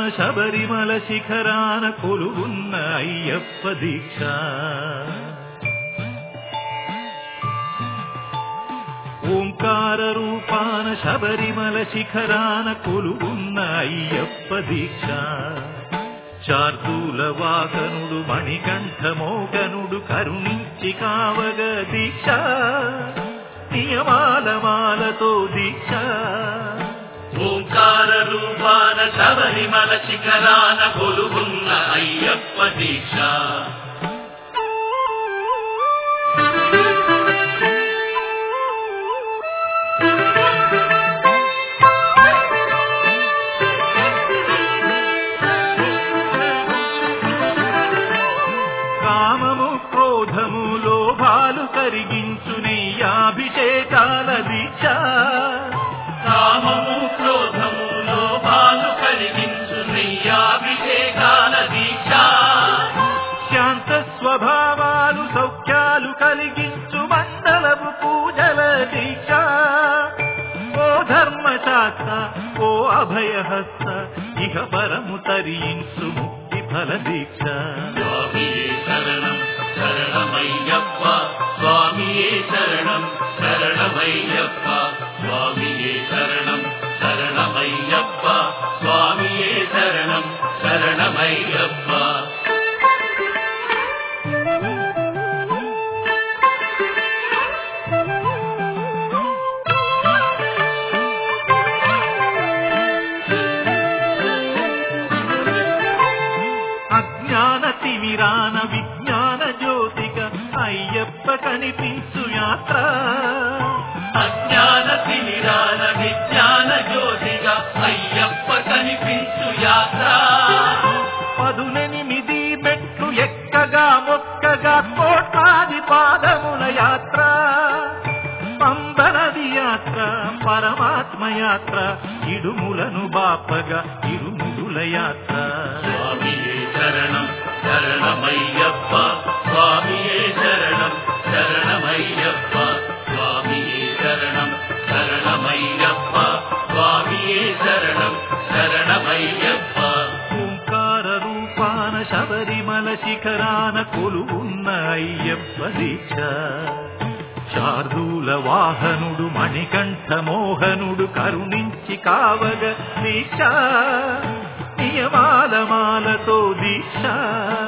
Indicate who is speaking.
Speaker 1: శబరిమల శిఖరాన కొలువున్న అయ్యప్ప దీక్ష ఓంకార రూపాన శబరిమల శిఖరాన కొలువున్న అయ్యప్ప దీక్ష చార్దూల వాహనుడు మణికంఠ మోగనుడు కరుణించి కావగ దీక్ష నియమాల మాలతో దీక్ష
Speaker 2: ఓంకార రూపాన శబరిమల శిఖరాన కొలువున్న అయ్యప్ప దీక్ష
Speaker 1: కామము క్రోధము లోభాలు కరిగించు నెయ్యాభిషేకాల దీక్ష
Speaker 2: కామము క్రోధము లోపాలు కలిగించు నెయ్యాభిషేకాల దీక్ష
Speaker 1: శాంత స్వభావాలు సౌఖ్యాలు కలిగించు మండలపు పూజల దీక్ష ఓ ధర్మశాస్త్ర ఓ అభయహస్త ఇహ పరము తరించు ముక్తి ఫల దీక్ష
Speaker 2: స్వామియే శరణం శరణమయ్యప్ప స్వామియే శరణం శరణమయ్యప్ప స్వామియే శరణం శరణమయ్యప్ప స్వామియే శరణం శరణమయ్యప్ప
Speaker 1: అజ్ఞాన తిమిరాన విజ్ఞాన జ్యోతిక అయ్యప్ప కనిపించు యాత్ర
Speaker 2: అజ్ఞాన తిమిరాన విజ్ఞాన జ్యోతిగా అయ్యప్ప కనిపించు యాత్ర
Speaker 1: పదునెనిమిది మెట్లు ఎక్కగా మొక్కగా కోట్లాది పాదముల యాత్ర పంబనది యాత్ర పరమాత్మ యాత్ర ఇడుములను బాపగా ఇరుముడుల యాత్ర
Speaker 2: స్వామియే శరణం శరణమయ్యప్ప స్వామియే శరణం శరణమయ్యప్ప స్వామియే శరణం శరణమయ్యప్ప స్వామియే శరణం శరణమయ్యప్ప
Speaker 1: ఓంకార రూపాన శబరిమల శిఖరాన కొలువున్న అయ్యప్ప దీక్ష శార్దూల వాహనుడు మణికంఠ మోహనుడు కరుణించి కావగ దీక్ష నియమాల మాలతో దీక్ష